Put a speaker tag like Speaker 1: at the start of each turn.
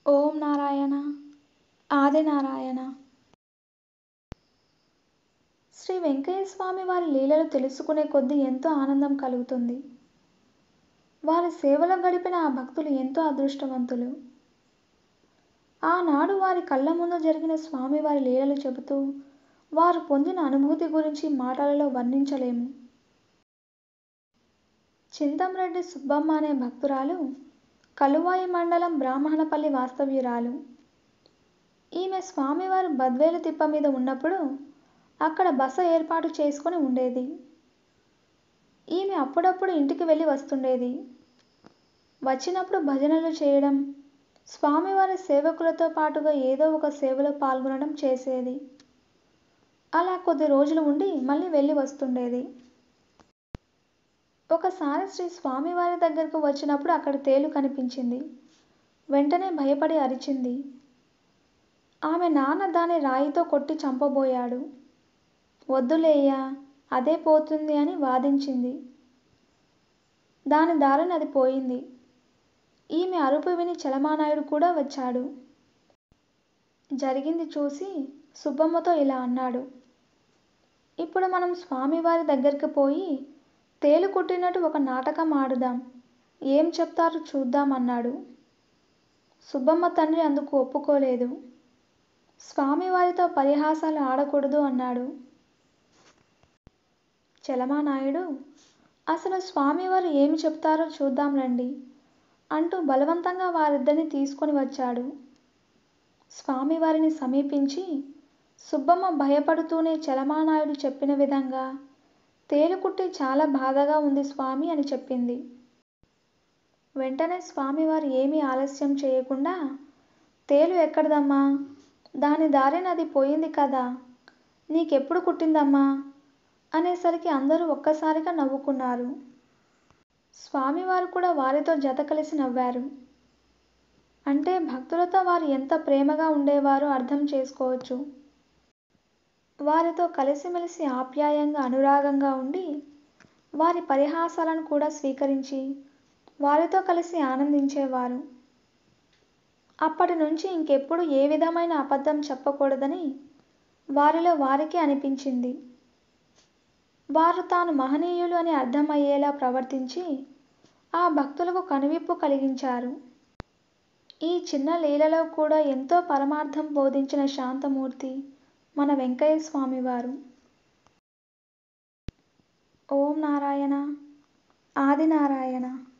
Speaker 1: ఓం నారాయణ ఆదినారాయణ శ్రీ వెంకయ్య స్వామి వారి లీలలు తెలుసుకునే కొద్దీ ఎంతో ఆనందం కలుగుతుంది వారి సేవలో గడిపిన ఆ భక్తులు ఎంతో అదృష్టవంతులు ఆనాడు వారి కళ్ళ ముందు జరిగిన స్వామివారి లీలలు చెబుతూ వారు పొందిన అనుభూతి గురించి మాటలలో వర్ణించలేము చింతంరెడ్డి సుబ్బమ్మ అనే భక్తురాలు కలువాయి మండలం బ్రాహ్మణపల్లి వాస్తవ్యురాలు ఈమె స్వామివారు బద్వేలు తిప్ప మీద ఉన్నప్పుడు అక్కడ బస ఏర్పాటు చేసుకుని ఉండేది ఈమె అప్పుడప్పుడు ఇంటికి వెళ్ళి వస్తుండేది వచ్చినప్పుడు భజనలు చేయడం స్వామివారి సేవకులతో పాటుగా ఏదో ఒక సేవలో పాల్గొనడం చేసేది అలా కొద్ది రోజులు ఉండి మళ్ళీ వెళ్ళి వస్తుండేది ఒకసారి శ్రీ స్వామివారి దగ్గరకు వచ్చినప్పుడు అక్కడ తేలు కనిపించింది వెంటనే భయపడి అరిచింది ఆమె నాన్న దాని రాయితో కొట్టి చంపబోయాడు వద్దులేయ్యా అదే పోతుంది అని వాదించింది దాని దారిని అది పోయింది ఈమె అరుపు విని చలమానాయుడు కూడా వచ్చాడు జరిగింది చూసి సుబ్బమ్మతో ఇలా అన్నాడు ఇప్పుడు మనం స్వామివారి దగ్గరికి పోయి తేలు కుట్టినట్టు ఒక నాటకం ఆడుదాం ఏం చెప్తారు చూద్దాం అన్నాడు సుబ్బమ్మ తండ్రి అందుకు ఒప్పుకోలేదు స్వామివారితో పరిహాసాలు ఆడకూడదు అన్నాడు చలమానాయుడు అసలు స్వామివారు ఏమి చెప్తారో చూద్దాం రండి అంటూ బలవంతంగా వారిద్దరిని తీసుకొని వచ్చాడు స్వామివారిని సమీపించి సుబ్బమ్మ భయపడుతూనే చలమానాయుడు చెప్పిన విధంగా తేలుకుట్టి చాలా బాధగా ఉంది స్వామి అని చెప్పింది వెంటనే స్వామివారు ఏమీ ఆలస్యం చేయకుండా తేలు ఎక్కడదమ్మా దాని దారిన అది పోయింది కదా నీకెప్పుడు కుట్టిందమ్మా అనేసరికి అందరూ ఒక్కసారిగా నవ్వుకున్నారు స్వామివారు కూడా వారితో జత కలిసి నవ్వారు అంటే భక్తులతో వారు ఎంత ప్రేమగా ఉండేవారో అర్థం చేసుకోవచ్చు వారితో కలిసిమెలిసి ఆప్యాయంగా అనురాగంగా ఉండి వారి పరిహాసాలను కూడా స్వీకరించి వారితో కలిసి ఆనందించేవారు అప్పటి నుంచి ఇంకెప్పుడు ఏ విధమైన అబద్ధం చెప్పకూడదని వారిలో వారికి అనిపించింది వారు తాను మహనీయులు అని అర్థమయ్యేలా ప్రవర్తించి ఆ భక్తులకు కనువిప్పు కలిగించారు ఈ చిన్న లీలలో కూడా ఎంతో పరమార్థం బోధించిన శాంతమూర్తి మన వెంకయ్య స్వామివారు ఓం నారాయణ ఆదినారాయణ